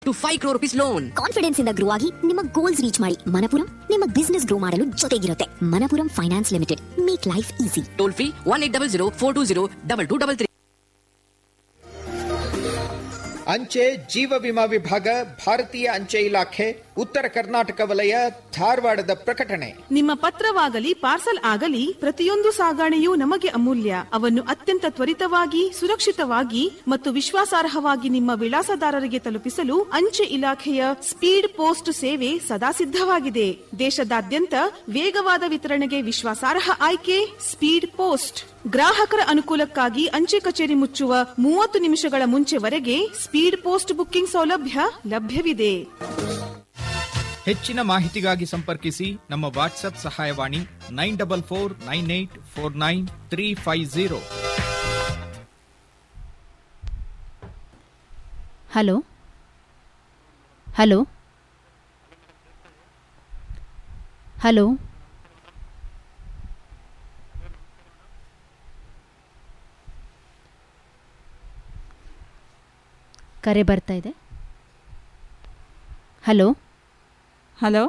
To five crore rupees loan confidence ಇಂದ grow ಆಗಿ ನಿಮ್ಮ ಗೋಲ್ಸ್ ರೀಚ್ ಮಾಡಿ ಮನಪುರಂ ನಿಮ್ಮ ಬಿಸ್ನೆಸ್ ಗ್ರೋ ಮಾಡಲು ಜೊತೆಗಿರುತ್ತೆ Manappuram finance limited make life easy toll free one eight double zero four two zero double two double three ಅಂಚೆ ಜೀವ ವಿಮಾ ವಿಭಾಗ ಭಾರತೀಯ ಅಂಚೆ ಇಲಾಖೆ ಉತ್ತರ ಕರ್ನಾಟಕ ವಲಯ ಧಾರವಾಡದ ಪ್ರಕಟಣೆ ನಿಮ್ಮ ಪತ್ರವಾಗಲಿ ಪಾರ್ಸಲ್ ಆಗಲಿ ಪ್ರತಿಯೊಂದು ಸಾಗಣೆಯೂ ನಮಗೆ ಅಮೂಲ್ಯ ಅವನ್ನು ಅತ್ಯಂತ ತ್ವರಿತವಾಗಿ ಸುರಕ್ಷಿತವಾಗಿ ಮತ್ತು ವಿಶ್ವಾಸಾರ್ಹವಾಗಿ ನಿಮ್ಮ ವಿಳಾಸದಾರರಿಗೆ ತಲುಪಿಸಲು ಅಂಚೆ ಇಲಾಖೆಯ ಸ್ಪೀಡ್ ಪೋಸ್ಟ್ ಸೇವೆ ಸದಾ ಸಿದ್ಧವಾಗಿದೆ ದೇಶದಾದ್ಯಂತ ವೇಗವಾದ ವಿತರಣೆಗೆ ವಿಶ್ವಾಸಾರ್ಹ ಆಯ್ಕೆ ಸ್ಪೀಡ್ ಪೋಸ್ಟ್ ಗ್ರಾಹಕರ ಅನುಕೂಲಕ್ಕಾಗಿ ಅಂಚೆ ಕಚೇರಿ ಮುಚ್ಚುವ ಮೂವತ್ತು ನಿಮಿಷಗಳ ಮುಂಚೆವರೆಗೆ ಸ್ಪೀಡ್ ಪೋಸ್ಟ್ ಬುಕ್ಕಿಂಗ್ ಸೌಲಭ್ಯ ಲಭ್ಯವಿದೆ ಹೆಚ್ಚಿನ ಮಾಹಿತಿಗಾಗಿ ಸಂಪರ್ಕಿಸಿ ನಮ್ಮ ವಾಟ್ಸ್ಆಪ್ ಸಹಾಯವಾಣಿ nine double four nine eight four nine three five zero hello hello hello ಕರೆ ಬರ್ತಾ ಇದೆ hello hello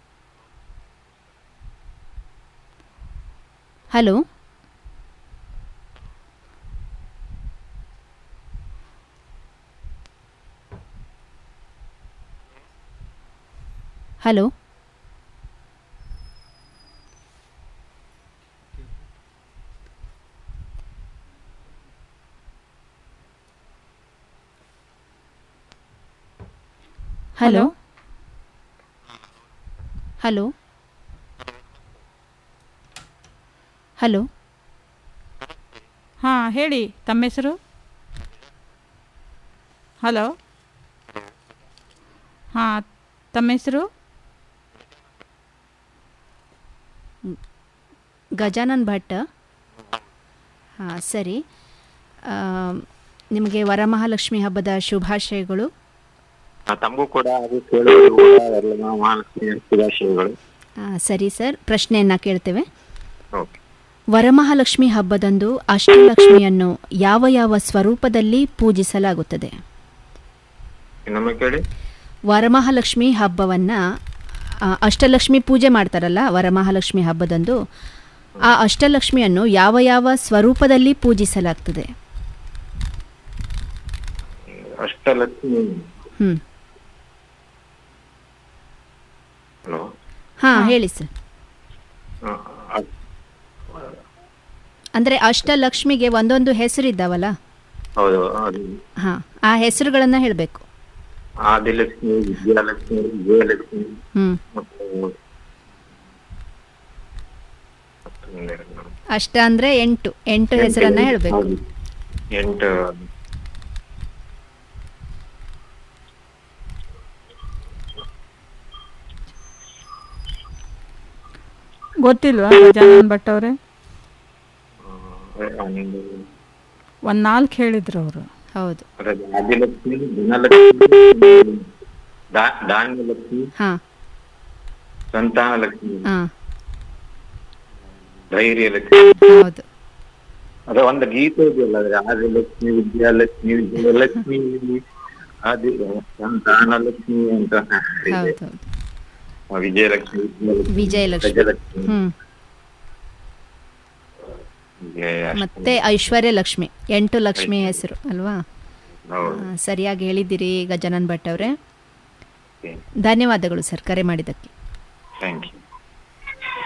hello hello hello hello hello ಹಾಂ ಹೇಳಿ ತಮ್ಮ ಹೆಸರು ಹಲೋ ಹಾಂ ತಮ್ಮ ಹೆಸರು ಗಜಾನನ್ ಭಟ್ ಹಾಂ ಸರಿ ಆ, ನಿಮಗೆ ವರಮಹಾಲಕ್ಷ್ಮಿ ಹಬ್ಬದ ಶುಭಾಶಯಗಳು ಆ, ತಮಗೂ ಕೂಡ ಅದು ಕೇಳುವವರಿಗೂ ಕೂಡ ಎಲ್ಲ ಮಹಾಲಕ್ಷ್ಮಿ ಶುಭಾಶಯಗಳು ಆ, ಸರಿ ಸರ್ ಪ್ರಶ್ನೆಯನ್ನು ಕೇಳ್ತೇವೆ ಓಕೆ ವರಮಹಾಲಕ್ಷ್ಮಿ ಹಬ್ಬದಂದು ಅಷ್ಟಲಕ್ಷ್ಮಿಯನ್ನು ಯಾವ ಯಾವ ಸ್ವರೂಪದಲ್ಲಿ ಪೂಜಿಸಲಾಗುತ್ತದೆ ಇನ್ನೊಮ್ಮೆ ಕೇಳಿ ವರಮಹಾಲಕ್ಷ್ಮಿ ಹಬ್ಬವನ್ನು ಅಷ್ಟಲಕ್ಷ್ಮಿ ಪೂಜೆ ಮಾಡ್ತಾರಲ್ಲ ವರಮಹಾಲಕ್ಷ್ಮಿ ಹಬ್ಬದಂದು ಆ ಅಷ್ಟಲಕ್ಷ್ಮಿಯನ್ನು ಯಾವ ಯಾವ ಸ್ವರೂಪದಲ್ಲಿ ಪೂಜಿಸಲಾಗ್ತದೆ ಅಷ್ಟಲಕ್ಷ್ಮಿ ಹ್ಞೂ ಹಲೋ ಹಾಂ ಹೇಳಿ ಸರ್ ಆ, ಅ- ಅಂದರೆ ಅಷ್ಟಲಕ್ಷ್ಮಿಗೆ ಒಂದೊಂದು ಹೆಸರಿದ್ದಾವಲ್ಲ ಹೌದು ಅದು ಹಾಂ ಆ ಹೆಸರುಗಳನ್ನು ಹೇಳಬೇಕು ಆದಿಲಕ್ಷ್ಮಿ ವಿದ್ಯಾಲಕ್ಷ್ಮಿ ವಿಜಯಲಕ್ಷ್ಮಿ ಹ್ಞೂ ಮತ್ತು ಮತ್ತೊಂದೆರಡು. ಅಷ್ಟ ಅಂದರೆ ಎಂಟು ಎಂಟು ಹೆಸರನ್ನು ಹೇಳಬೇಕು ಹೌದು. ಎಂಟು ಗೊತ್ತಿಲ್ವಾ ಗಜಾನನ್ ಭಟ್ ಅವರೇ ಒಂದು ಒಂದು ನಾಲ್ಕು ಹೇಳಿದ್ರು ಅವರು ಹೌದು ಅದ್ರಲ್ಲಿ ಆದಿಲಕ್ಷ್ಮಿ ಧನಲಕ್ಷ್ಮಿ ದಾ- ಧಾನ್ಯಲಕ್ಷ್ಮಿ ಹಾಂ ಸಂತಾನಲಕ್ಷ್ಮಿ ಹಾಂ ಧೈರ್ಯಲಕ್ಷ್ಮಿ ಹೌದು ಅದ ಒಂದು ಗೀತೆ ಇದೆಯಲ್ಲ ಅದ್ರ ಆದಿಲಕ್ಷ್ಮಿ ವಿದ್ಯಾಲಕ್ಷ್ಮಿ ವಿಜಯಲಕ್ಷ್ಮಿ ಆದಿ ಸಂತಾನಲಕ್ಷ್ಮಿ ಅಂತ ಇದೆ. ಹೌದು ಹೌದು ಆ, ವಿಜಯಲಕ್ಷ್ಮಿ ವಿಜಯಲಕ್ಷ್ಮಿ ಗಜಲಕ್ಷ್ಮಿ ಹ್ಞೂ ಹೀಗೆ ಅಷ್ಟೇ. ಮತ್ತೆ ಐಶ್ವರ್ಯ ಲಕ್ಷ್ಮಿ ಎಂಟು ಲಕ್ಷ್ಮಿ ಹೆಸರು ಅಲ್ವಾ ಹೌದು ಆ, ಸರಿಯಾಗಿ ಹೇಳಿದ್ದೀರಿ ಗಜಾನನ್ ಭಟ್ ಅವರೇ Okay. ಧನ್ಯವಾದಗಳು ಸರ್ ಕರೆ ಮಾಡಿದ್ದಕ್ಕೆ ಥ್ಯಾಂಕ್ ಯು